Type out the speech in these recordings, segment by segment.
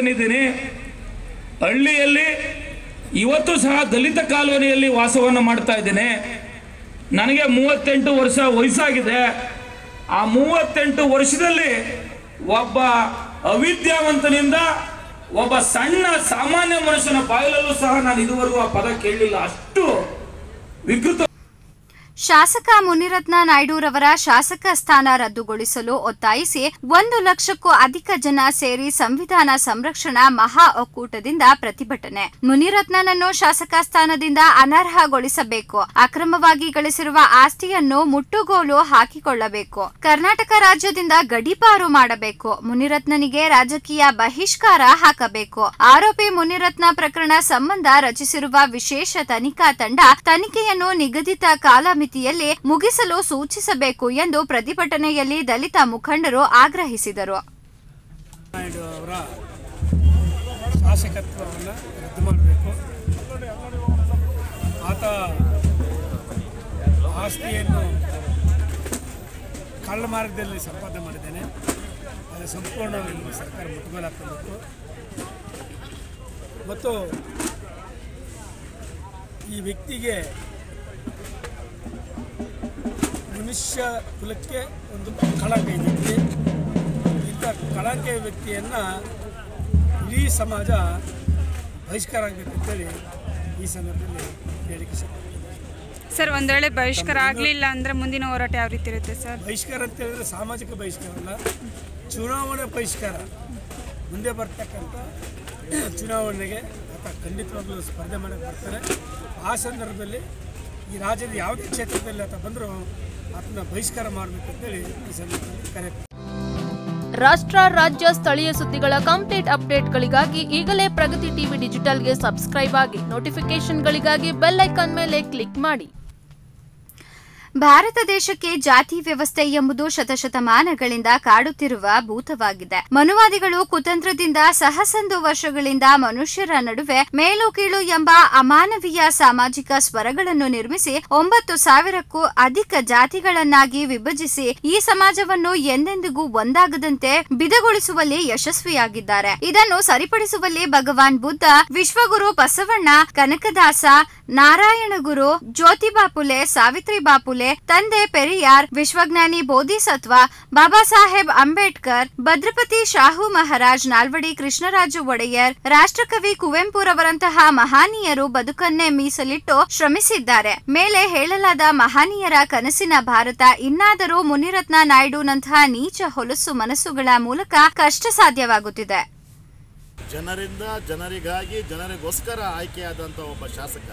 ಇದ್ದೀನಿ ಹಳ್ಳಿಯಲ್ಲಿ ಇವತ್ತು ಸಹ ದಲಿತ ಕಾಲೋನಿಯಲ್ಲಿ ವಾಸವನ್ನು ಮಾಡ್ತಾ ಇದ್ದೀನಿ ನನಗೆ ಮೂವತ್ತೆಂಟು ವರ್ಷ ವಯಸ್ಸಾಗಿದೆ ಆ ಮೂವತ್ತೆಂಟು ವರ್ಷದಲ್ಲಿ ಒಬ್ಬ ಅವಿದ್ಯಾವಂತನಿಂದ ಒಬ್ಬ ಸಣ್ಣ ಸಾಮಾನ್ಯ ಮನುಷ್ಯನ ಬಾಯಲಲ್ಲೂ ಸಹ ನಾನು ಇದುವರೆಗೂ ಆ ಪದ ಕೇಳಲಿಲ್ಲ ಅಷ್ಟು ವಿಕೃತ ಶಾಸಕ ಮುನಿರತ್ನ ನಾಯ್ಡುರವರ ಶಾಸಕ ಸ್ಥಾನ ರದ್ದುಗೊಳಿಸಲು ಒತ್ತಾಯಿಸಿ ಒಂದು ಲಕ್ಷಕ್ಕೂ ಅಧಿಕ ಜನ ಸೇರಿ ಸಂವಿಧಾನ ಸಂರಕ್ಷಣಾ ಮಹಾ ಒಕ್ಕೂಟದಿಂದ ಪ್ರತಿಭಟನೆ ಮುನಿರತ್ನನನ್ನು ಶಾಸಕ ಸ್ಥಾನದಿಂದ ಅನರ್ಹಗೊಳಿಸಬೇಕು ಅಕ್ರಮವಾಗಿ ಗಳಿಸಿರುವ ಆಸ್ತಿಯನ್ನು ಮುಟ್ಟುಗೋಲು ಹಾಕಿಕೊಳ್ಳಬೇಕು ಕರ್ನಾಟಕ ರಾಜ್ಯದಿಂದ ಗಡೀಪಾರು ಮಾಡಬೇಕು ಮುನಿರತ್ನನಿಗೆ ರಾಜಕೀಯ ಬಹಿಷ್ಕಾರ ಹಾಕಬೇಕು ಆರೋಪಿ ಮುನಿರತ್ನ ಪ್ರಕರಣ ಸಂಬಂಧ ರಚಿಸಿರುವ ವಿಶೇಷ ತನಿಖಾ ತಂಡ ತನಿಖೆಯನ್ನು ನಿಗದಿತ ಕಾಲಮಿತಿಯಲ್ಲಿ ಮುಗಿಸಲು ಸೂಚಿಸಬೇಕು ಎಂದು ಪ್ರತಿಭಟನೆಯಲ್ಲಿ ದಲಿತ ಮುಖಂಡರು ಆಗ್ರಹಿಸಿದರು ನಾಯ್ಡು ಅವರ ಶಾಸಕತ್ವವನ್ನು ರದ್ದು ಮಾಡಬೇಕು ಆತ ಆಸ್ತಿಯನ್ನು ಕಳ್ಳ ಮಾರ್ಗದಲ್ಲಿ ಸಂಪಾದನೆ ಮಾಡಿದ್ದೇನೆ ಅದು ಸಂಪೂರ್ಣವಾಗಿ ನಮ್ಮ ಸರ್ಕಾರ ಮುಟ್ಟುಗೋಲು ಹಾಕಬೇಕು ಮತ್ತು ಈ ವ್ಯಕ್ತಿಗೆ ಮನುಷ್ಯ ಕುಲಕ್ಕೆ ಒಂದು ಕಳಂಕ ಇದೆ ಇಂಥ ಕಳಂಕ ವ್ಯಕ್ತಿಯನ್ನು ಇಡೀ ಸಮಾಜ ಬಹಿಷ್ಕಾರ ಆಗಬೇಕಂತೇಳಿ ಈ ಸಂದರ್ಭದಲ್ಲಿ ಹೇಳಿಕೆ ಸಿಗ್ತದೆ ಸರ್ ಒಂದ್ ವೇಳೆ ಬಹಿಷ್ಕಾರ ಆಗ್ಲಿಲ್ಲ ಅಂದ್ರೆ ಮುಂದಿನ ಹೋರಾಟ ಯಾವ ರೀತಿ ಇರುತ್ತೆ ಸರ್ ಬಹಿಷ್ಕಾರ ಅಂತ ಹೇಳಿದ್ರೆ ಸಾಮಾಜಿಕ ಬಹಿಷ್ಕಾರ ಅಲ್ಲ ಚುನಾವಣೆ ಬಹಿಷ್ಕಾರ ಮುಂದೆ ಬರ್ತಕ್ಕಂಥ ಚುನಾವಣೆಗೆ ಆತ ಖಂಡಿತವಾಗ್ಲೂ ಸ್ಪರ್ಧೆ ಮಾಡಕ್ಕೆ ಬರ್ತಾರೆ ಆ ಸಂದರ್ಭದಲ್ಲಿ ಈ ರಾಜ್ಯದ ಯಾವುದೇ ಕ್ಷೇತ್ರದಲ್ಲಿ ಆತ ಬಂದರೂ ಆತನ ಬಹಿಷ್ಕಾರ ಮಾಡಬೇಕಂತೇಳಿ ಈ ಸಂದರ್ಭದಲ್ಲಿ ಕರೆ ರಾಷ್ಟ್ರ ರಾಜ್ಯ ಸ್ಥಳೀಯ ಸುದ್ದಿಗಳ ಕಂಪ್ಲೀಟ್ ಅಪ್ಡೇಟ್ಗಳಿಗಾಗಿ ಈಗಲೇ ಪ್ರಗತಿ ಟಿವಿ ಡಿಜಿಟಲ್ಗೆ ಸಬ್ಸ್ಕ್ರೈಬ್ ಆಗಿ ನೋಟಿಫಿಕೇಶನ್ಗಳಿಗಾಗಿ ಬೆಲ್ ಐಕಾನ್ ಮೇಲೆ ಕ್ಲಿಕ್ ಮಾಡಿ ಭಾರತ ದೇಶಕ್ಕೆ ಜಾತಿ ವ್ಯವಸ್ಥೆ ಎಂಬುದು ಶತಶತಮಾನಗಳಿಂದ ಕಾಡುತ್ತಿರುವ ಭೂತವಾಗಿದೆ ಮನುವಾದಿಗಳು ಕುತಂತ್ರದಿಂದ ಸಹಸಂದು ವರ್ಷಗಳಿಂದ ಮನುಷ್ಯರ ನಡುವೆ ಮೇಲು ಕೀಳು ಎಂಬ ಅಮಾನವೀಯ ಸಾಮಾಜಿಕ ಸ್ವರಗಳನ್ನು ನಿರ್ಮಿಸಿ ಒಂಬತ್ತು ಸಾವಿರಕ್ಕೂ ಅಧಿಕ ಜಾತಿಗಳನ್ನಾಗಿ ವಿಭಜಿಸಿ ಈ ಸಮಾಜವನ್ನು ಎಂದೆಂದಿಗೂ ಒಂದಾಗದಂತೆ ಬಿದಗೊಳಿಸುವಲ್ಲಿ ಯಶಸ್ವಿಯಾಗಿದ್ದಾರೆ ಇದನ್ನು ಸರಿಪಡಿಸುವಲ್ಲಿ ಭಗವಾನ್ ಬುದ್ಧ ವಿಶ್ವಗುರು ಬಸವಣ್ಣ ಕನಕದಾಸ ನಾರಾಯಣಗುರು ಜ್ಯೋತಿಬಾ ಫುಲೆ ಸಾವಿತ್ರಿಬಾ ಫುಲೆ ತಂದೆ ಪೆರಿಯಾರ್ ವಿಶ್ವಜ್ಞಾನಿ ಬೋಧಿಸತ್ವ ಬಾಬಾ ಸಾಹೇಬ್ ಅಂಬೇಡ್ಕರ್ ಭದ್ರಪತಿ ಶಾಹು ಮಹಾರಾಜ್ ನಾಲ್ವಡಿ ಕೃಷ್ಣರಾಜು ಒಡೆಯರ್ ರಾಷ್ಟ್ರಕವಿ ಕುವೆಂಪುರವರಂತಹ ಮಹಾನೀಯರು ಬದುಕನ್ನೇ ಮೀಸಲಿಟ್ಟು ಶ್ರಮಿಸಿದ್ದಾರೆ ಮೇಲೆ ಹೇಳಲಾದ ಮಹಾನೀಯರ ಕನಸಿನ ಭಾರತ ಇನ್ನಾದರೂ ಮುನಿರತ್ನ ನಾಯ್ಡುನಂತಹ ನೀಚ ಹೊಲಸು ಮನಸ್ಸುಗಳ ಮೂಲಕ ಕಷ್ಟ ಸಾಧ್ಯವಾಗುತ್ತಿದೆ ಜನರಿಂದ ಜನರಿಗಾಗಿ ಜನರಿಗೋಸ್ಕರ ಆಯ್ಕೆಯಾದಂಥ ಒಬ್ಬ ಶಾಸಕ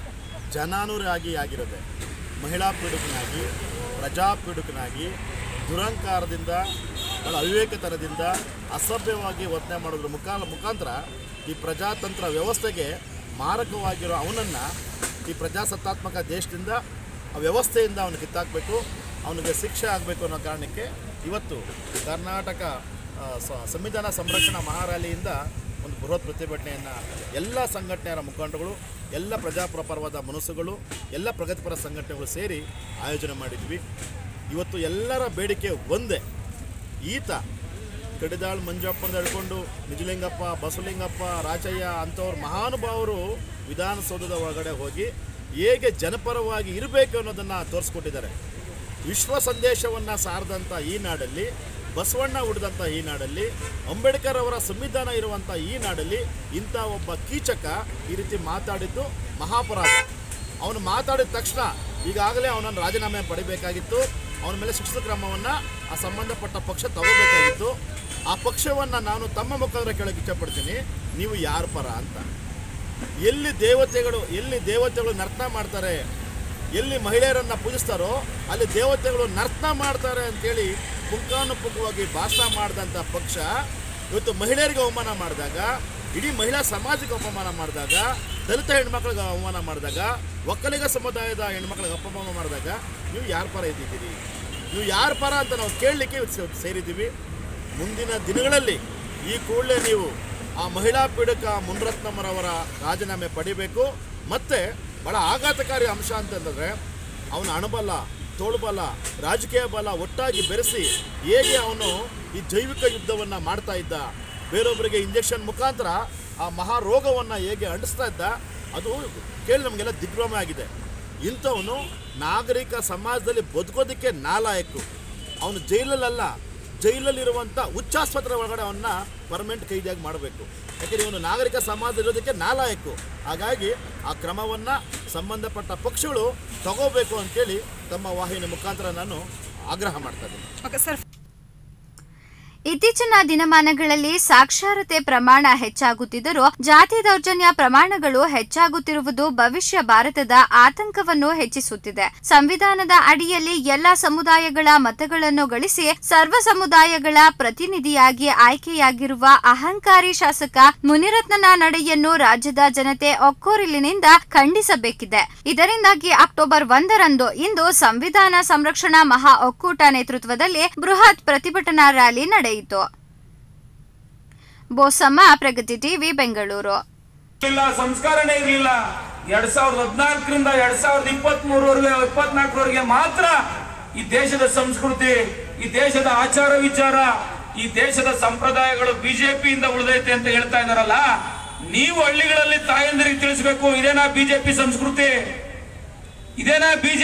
ಜನಾನುರಾಗಿ ಆಗಿರದೆ ಮಹಿಳಾ ಪೀಡುಕನಾಗಿ ಪ್ರಜಾ ಪೀಡುಕನಾಗಿ ದುರಂಕಾರದಿಂದ ಬಹಳ ಅವಿವೇಕತನದಿಂದ ಅಸಭ್ಯವಾಗಿ ವರ್ತನೆ ಮಾಡೋದ್ರ ಮುಖಾ ಮುಖಾಂತರ ಈ ಪ್ರಜಾತಂತ್ರ ವ್ಯವಸ್ಥೆಗೆ ಮಾರಕವಾಗಿರೋ ಅವನನ್ನು ಈ ಪ್ರಜಾಸತ್ತಾತ್ಮಕ ದೇಶದಿಂದ ಆ ವ್ಯವಸ್ಥೆಯಿಂದ ಅವನು ಕಿತ್ತಾಕಬೇಕು ಅವನಿಗೆ ಶಿಕ್ಷೆ ಆಗಬೇಕು ಅನ್ನೋ ಕಾರಣಕ್ಕೆ ಇವತ್ತು ಕರ್ನಾಟಕ ಆ, ಸ- ಸಂವಿಧಾನ ಸಂರಕ್ಷಣಾ ಮಹಾರ್ಯಾಲಿಯಿಂದ ಒಂದು ಬೃಹತ್ ಪ್ರತಿಭಟನೆಯನ್ನು ಎಲ್ಲ ಸಂಘಟನೆಯ ಮುಖಂಡಗಳು ಎಲ್ಲ ಪ್ರಜಾಪರ ಪರವಾದ ಮನಸ್ಸುಗಳು ಎಲ್ಲ ಪ್ರಗತಿಪರ ಸಂಘಟನೆಗಳು ಸೇರಿ ಆಯೋಜನೆ ಮಾಡಿದ್ವಿ ಇವತ್ತು ಎಲ್ಲರ ಬೇಡಿಕೆ ಒಂದೇ ಈತ ಕಡಿದಾಳ್ ಮಂಜಪ್ಪನ ಹಿಡ್ಕೊಂಡು ನಿಜಲಿಂಗಪ್ಪ ಬಸವಲಿಂಗಪ್ಪ ರಾಜಯ್ಯ ಅಂಥವ್ರು ಮಹಾನುಭಾವರು ವಿಧಾನಸೌಧದ ಒಳಗಡೆ ಹೋಗಿ ಹೇಗೆ ಜನಪರವಾಗಿ ಇರಬೇಕು ಅನ್ನೋದನ್ನು ತೋರಿಸ್ಕೊಟ್ಟಿದ್ದಾರೆ ವಿಶ್ವ ಸಂದೇಶವನ್ನು ಸಾರದಂಥ ಈ ನಾಡಲ್ಲಿ ಬಸವಣ್ಣ ಹುಡಿದಂಥ ಈ ನಾಡಲ್ಲಿ ಅಂಬೇಡ್ಕರ್ ಅವರ ಸಂವಿಧಾನ ಇರುವಂಥ ಈ ನಾಡಲ್ಲಿ ಇಂಥ ಒಬ್ಬ ಕೀಚಕ ಈ ರೀತಿ ಮಾತಾಡಿದ್ದು ಮಹಾಪರಾಧ ಅವನು ಮಾತಾಡಿದ ತಕ್ಷಣ ಈಗಾಗಲೇ ಅವನನ್ನು ರಾಜೀನಾಮೆ ಪಡಿಬೇಕಾಗಿತ್ತು ಅವನ ಮೇಲೆ ಶಿಕ್ಷಣ ಕ್ರಮವನ್ನು ಆ ಸಂಬಂಧಪಟ್ಟ ಪಕ್ಷ ತಗೋಬೇಕಾಗಿತ್ತು ಆ ಪಕ್ಷವನ್ನು ನಾನು ತಮ್ಮ ಮುಖಾಂತರ ಕೇಳಕ್ಕೆ ಇಷ್ಟಪಡ್ತೀನಿ ನೀವು ಯಾರ ಪರ ಅಂತ ಎಲ್ಲಿ ದೇವತೆಗಳು ಎಲ್ಲಿ ದೇವತೆಗಳು ನರ್ತನ ಮಾಡ್ತಾರೆ ಎಲ್ಲಿ ಮಹಿಳೆಯರನ್ನು ಪೂಜಿಸ್ತಾರೋ ಅಲ್ಲಿ ದೇವತೆಗಳು ನರ್ತನ ಮಾಡ್ತಾರೆ ಅಂತೇಳಿ ಪುಂಖಾನುಪುಂಖವಾಗಿ ಭಾಷಣ ಮಾಡಿದಂಥ ಪಕ್ಷ ಇವತ್ತು ಮಹಿಳೆಯರಿಗೆ ಅವಮಾನ ಮಾಡಿದಾಗ ಇಡೀ ಮಹಿಳಾ ಸಮಾಜಕ್ಕೆ ಅಪಮಾನ ಮಾಡಿದಾಗ ದಲಿತ ಹೆಣ್ಮಕ್ಳಿಗೆ ಅವಮಾನ ಮಾಡಿದಾಗ ಒಕ್ಕಲಿಗ ಸಮುದಾಯದ ಹೆಣ್ಮಕ್ಳಿಗೆ ಅಪಮಾನ ಮಾಡಿದಾಗ ನೀವು ಯಾರ ಪರ ಇದ್ದಿದ್ದೀರಿ ನೀವು ಯಾರ ಪರ ಅಂತ ನಾವು ಕೇಳಲಿಕ್ಕೆ ಇವತ್ತು ಸೇ- ಸೇರಿದ್ದೀವಿ ಮುಂದಿನ ದಿನಗಳಲ್ಲಿ ಈ ಕೂಡಲೇ ನೀವು ಆ ಮಹಿಳಾ ಪೀಡಕ ಮುನ್ರತ್ನಮ್ಮರವರ ರಾಜೀನಾಮೆ ಪಡಿಬೇಕು ಮತ್ತು ಭಾಳ ಆಘಾತಕಾರಿ ಅಂಶ ಅಂತಂದರೆ ಅವನ ಹಣಬಲ ತೋಳುಬಲ ರಾಜಕೀಯ ಬಲ ಒಟ್ಟಾಗಿ ಬೆರೆಸಿ ಹೇಗೆ ಅವನು ಈ ಜೈವಿಕ ಯುದ್ಧವನ್ನು ಮಾಡ್ತಾ ಇದ್ದ ಬೇರೊಬ್ಬರಿಗೆ ಇಂಜೆಕ್ಷನ್ ಮುಖಾಂತರ ಆ ಮಹಾರೋಗವನ್ನು ಹೇಗೆ ಅಂಟಿಸ್ತಾ ಇದ್ದ ಅದು ಕೇಳಿ ನಮಗೆಲ್ಲ ದಿಗ್ಭ್ರಮೆ ಆಗಿದೆ ಇಂಥವನು ನಾಗರಿಕ ಸಮಾಜದಲ್ಲಿ ಬದುಕೋದಕ್ಕೆ ನಾಲಾಯಕ್ಕು ಅವನು ಜೈಲಲ್ಲ ಜೈಲಲ್ಲಿರುವಂಥ ಉಚ್ಚಾಸ್ಪತ್ರೆ ಒಳಗಡೆ ಅವನ್ನ ಪರ್ಮನೆಂಟ್ ಕೈದಿಯಾಗಿ ಮಾಡಬೇಕು ಯಾಕೆಂದರೆ ಇವನು ನಾಗರಿಕ ಸಮಾಜ ಇರೋದಕ್ಕೆ ನಾಲಾಯಕ್ಕು ಹಾಗಾಗಿ ಆ ಕ್ರಮವನ್ನು ಸಂಬಂಧಪಟ್ಟ ಪಕ್ಷಗಳು ತಗೋಬೇಕು ಅಂತೇಳಿ ತಮ್ಮ ವಾಹಿನಿ ಮುಖಾಂತರ ನಾನು ಆಗ್ರಹ ಮಾಡ್ತಾ ಇದ್ದೀನಿ ಓಕೆ ಸರ್ ಇತ್ತೀಚಿನ ದಿನಮಾನಗಳಲ್ಲಿ ಸಾಕ್ಷರತೆ ಪ್ರಮಾಣ ಹೆಚ್ಚಾಗುತ್ತಿದ್ದರೂ ಜಾತಿ ದೌರ್ಜನ್ಯ ಪ್ರಮಾಣಗಳು ಹೆಚ್ಚಾಗುತ್ತಿರುವುದು ಭವಿಷ್ಯ ಭಾರತದ ಆತಂಕವನ್ನು ಹೆಚ್ಚಿಸುತ್ತಿದೆ ಸಂವಿಧಾನದ ಅಡಿಯಲ್ಲಿ ಎಲ್ಲ ಸಮುದಾಯಗಳ ಮತಗಳನ್ನು ಗಳಿಸಿ ಸರ್ವ ಸಮುದಾಯಗಳ ಪ್ರತಿನಿಧಿಯಾಗಿ ಆಯ್ಕೆಯಾಗಿರುವ ಅಹಂಕಾರಿ ಶಾಸಕ ಮುನಿರತ್ನನ ನಡೆಯನ್ನು ರಾಜ್ಯದ ಜನತೆ ಒಕ್ಕೊರಲಿನಿಂದ ಖಂಡಿಸಬೇಕಿದೆ ಇದರಿಂದಾಗಿ ಅಕ್ಟೋಬರ್ ಒಂದರಂದು ಇಂದು ಸಂವಿಧಾನ ಸಂರಕ್ಷಣಾ ಮಹಾ ಒಕ್ಕೂಟ ನೇತೃತ್ವದಲ್ಲಿ ಬೃಹತ್ ಪ್ರತಿಭಟನಾ ರ್ಯಾಲಿ ನಡೆಯಿತು ಬೋಸಮ್ಮ ಪ್ರಗತಿ ಟಿವಿ ಬೆಂಗಳೂರು ಇಲ್ಲ ಸಂಸ್ಕಾರನೇ ಇರಲಿಲ್ಲ ಎರಡ್ ಸಾವಿರದ ಹದಿನಾಲ್ಕರಿಂದ ಎರಡ್ ಸಾವಿರದ ಇಪ್ಪತ್ತ್ ಮೂರವರೆಗೆ ಇಪ್ಪತ್ನಾಲ್ಕರವರೆಗೆ ಮಾತ್ರ ಈ ದೇಶದ ಸಂಸ್ಕೃತಿ ಈ ದೇಶದ ಆಚಾರ ವಿಚಾರ ಈ ದೇಶದ ಸಂಪ್ರದಾಯಗಳು ಬಿಜೆಪಿಯಿಂದ ಉಳಿದೈತೆ ಅಂತ ಹೇಳ್ತಾ ಇದಾರಲ್ಲ ನೀವು ಹಳ್ಳಿಗಳಲ್ಲಿ ತಾಯಂದಿರಿಗೆ ತಿಳಿಸ್ಬೇಕು ಇದೇನಾ ಬಿಜೆಪಿ ಸಂಸ್ಕೃತಿ ಇದೇನಾ ಬಿಜೆಪಿ